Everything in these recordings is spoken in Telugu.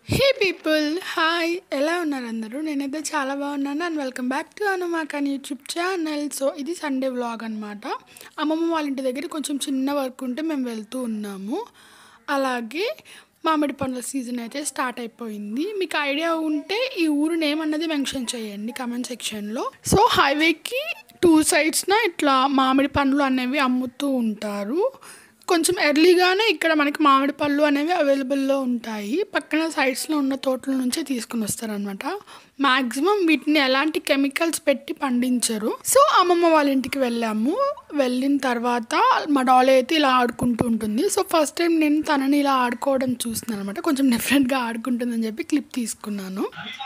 హే పీపుల్ హాయ్ ఎలా ఉన్నారు అందరూ నేనైతే చాలా బాగున్నాను అండ్ వెల్కమ్ బ్యాక్ టు అనుమాకన్ యూట్యూబ్ ఛానల్ సో ఇది సండే వ్లాగ్ అనమాట అమ్మమ్మ వాళ్ళ ఇంటి దగ్గర కొంచెం చిన్న వర్క్ ఉంటే మేము వెళ్తూ ఉన్నాము అలాగే మామిడి పండ్ల సీజన్ అయితే స్టార్ట్ అయిపోయింది మీకు ఐడియా ఉంటే ఈ ఊరు నేమ్ అన్నది మెన్షన్ చేయండి కమెంట్ సెక్షన్లో సో హైవేకి టూ సైడ్స్న ఇట్లా మామిడి పండ్లు అనేవి అమ్ముతూ ఉంటారు కొంచెం ఎర్లీగానే ఇక్కడ మనకి మామిడి పళ్ళు అనేవి అవైలబుల్లో ఉంటాయి పక్కన సైడ్స్లో ఉన్న తోటల నుంచే తీసుకుని వస్తారనమాట మ్యాక్సిమం వీటిని ఎలాంటి కెమికల్స్ పెట్టి పండించరు సో అమ్మమ్మ వాళ్ళ ఇంటికి వెళ్ళాము వెళ్ళిన తర్వాత మా డాల్ అయితే ఇలా ఆడుకుంటూ ఉంటుంది సో ఫస్ట్ టైం నేను తనని ఇలా ఆడుకోవడం చూస్తున్నాను అనమాట కొంచెం డిఫరెంట్గా ఆడుకుంటుందని చెప్పి క్లిప్ తీసుకున్నాను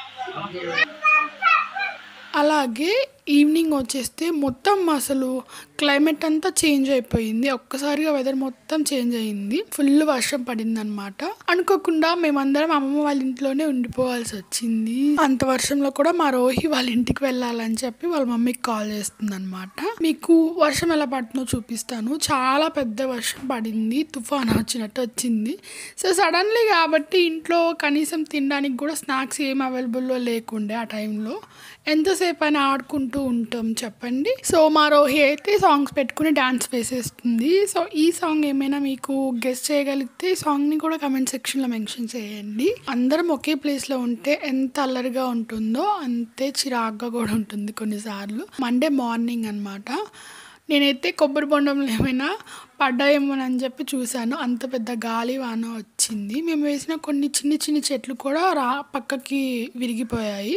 అలాగే ఈవినింగ్ వచ్చేస్తే మొత్తం అసలు క్లైమేట్ అంతా చేంజ్ అయిపోయింది ఒక్కసారిగా వెదర్ మొత్తం చేంజ్ అయింది ఫుల్ వర్షం పడింది అనమాట అనుకోకుండా మేమందరం అమ్మమ్మ వాళ్ళ ఇంట్లోనే ఉండిపోవాల్సి వచ్చింది అంత వర్షంలో కూడా మా రోహి వాళ్ళ ఇంటికి వెళ్ళాలని చెప్పి వాళ్ళ మమ్మీకి కాల్ చేస్తుంది అనమాట మీకు వర్షం ఎలా పడుతుందో చూపిస్తాను చాలా పెద్ద వర్షం పడింది తుఫాన్ వచ్చినట్టు వచ్చింది సో సడన్లీ కాబట్టి ఇంట్లో కనీసం తినడానికి కూడా స్నాక్స్ ఏం అవైలబుల్లో లేకుండే ఆ టైంలో ఎంతసేపు అయినా ఆడుకుంటూ ఉంటాం చెప్పండి సో మా రోహి అయితే సాంగ్స్ పెట్టుకుని డాన్స్ వేసేస్తుంది సో ఈ సాంగ్ ఏమైనా మీకు గెస్ట్ చేయగలిగితే ఈ సాంగ్ని కూడా కమెంట్ సెక్షన్లో మెన్షన్ చేయండి అందరం ఒకే ప్లేస్లో ఉంటే ఎంత అల్లరిగా ఉంటుందో అంతే చిరాగ్గా కూడా ఉంటుంది కొన్నిసార్లు మండే మార్నింగ్ అనమాట నేనైతే కొబ్బరి బొండంలో ఏమైనా పడ్డాయేమోనని చెప్పి చూశాను అంత పెద్ద గాలి వాన వచ్చింది మేము వేసిన కొన్ని చిన్ని చిన్ని చెట్లు కూడా రా పక్కకి విరిగిపోయాయి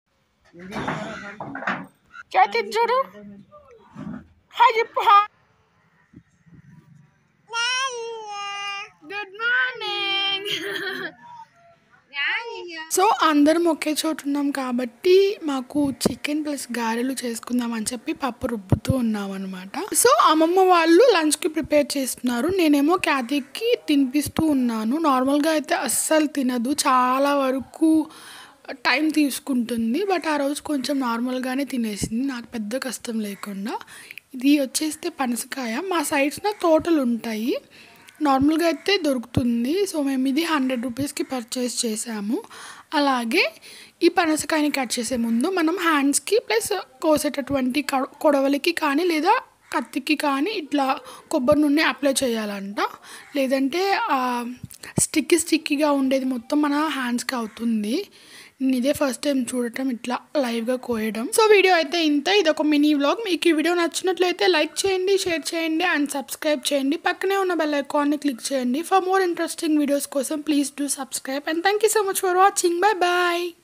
చూడు హాయ్ చెప్పు గుడ్ మార్నింగ్ సో అందరం ఒకే చోటు ఉన్నాం కాబట్టి మాకు చికెన్ ప్లస్ గారెలు చేసుకుందాం అని చెప్పి పప్పు రుబ్బుతూ ఉన్నాం అనమాట సో అమ్మమ్మ వాళ్ళు లంచ్కి ప్రిపేర్ చేస్తున్నారు నేనేమో క్యాతీకి తినిపిస్తూ ఉన్నాను నార్మల్గా అయితే అస్సలు తినదు చాలా వరకు టైం తీసుకుంటుంది బట్ ఆ రోజు కొంచెం నార్మల్గానే తినేసింది నాకు పెద్ద కష్టం లేకుండా ఇది వచ్చేస్తే పనసకాయ మా సైడ్స్న తోటలు ఉంటాయి నార్మల్గా అయితే దొరుకుతుంది సో మేము ఇది హండ్రెడ్ రూపీస్కి పర్చేస్ చేసాము అలాగే ఈ పనసకాయని కట్ చేసే ముందు మనం హ్యాండ్స్కి ప్లస్ కోసేటటువంటి క- కొడవలికి కానీ లేదా కత్తికి కానీ ఇట్లా కొబ్బరి నూనె అప్లై చేయాలంట లేదంటే స్టిక్కీ స్టిక్కీగా ఉండేది మొత్తం మన హ్యాండ్స్కి అవుతుంది నేను ఇదే ఫస్ట్ టైం చూడటం ఇట్లా లైవ్గా కోయడం సో వీడియో అయితే ఇంత ఇది ఒక మినీ వ్లాగ్ మీకు ఈ వీడియో నచ్చినట్లయితే లైక్ చేయండి షేర్ చేయండి అండ్ సబ్స్క్రైబ్ చేయండి పక్కనే ఉన్న బెల్ ఐకాన్ని క్లిక్ చేయండి ఫర్ మోర్ ఇంట్రెస్టింగ్ వీడియోస్ కోసం please do subscribe and thank you so much for watching bye bye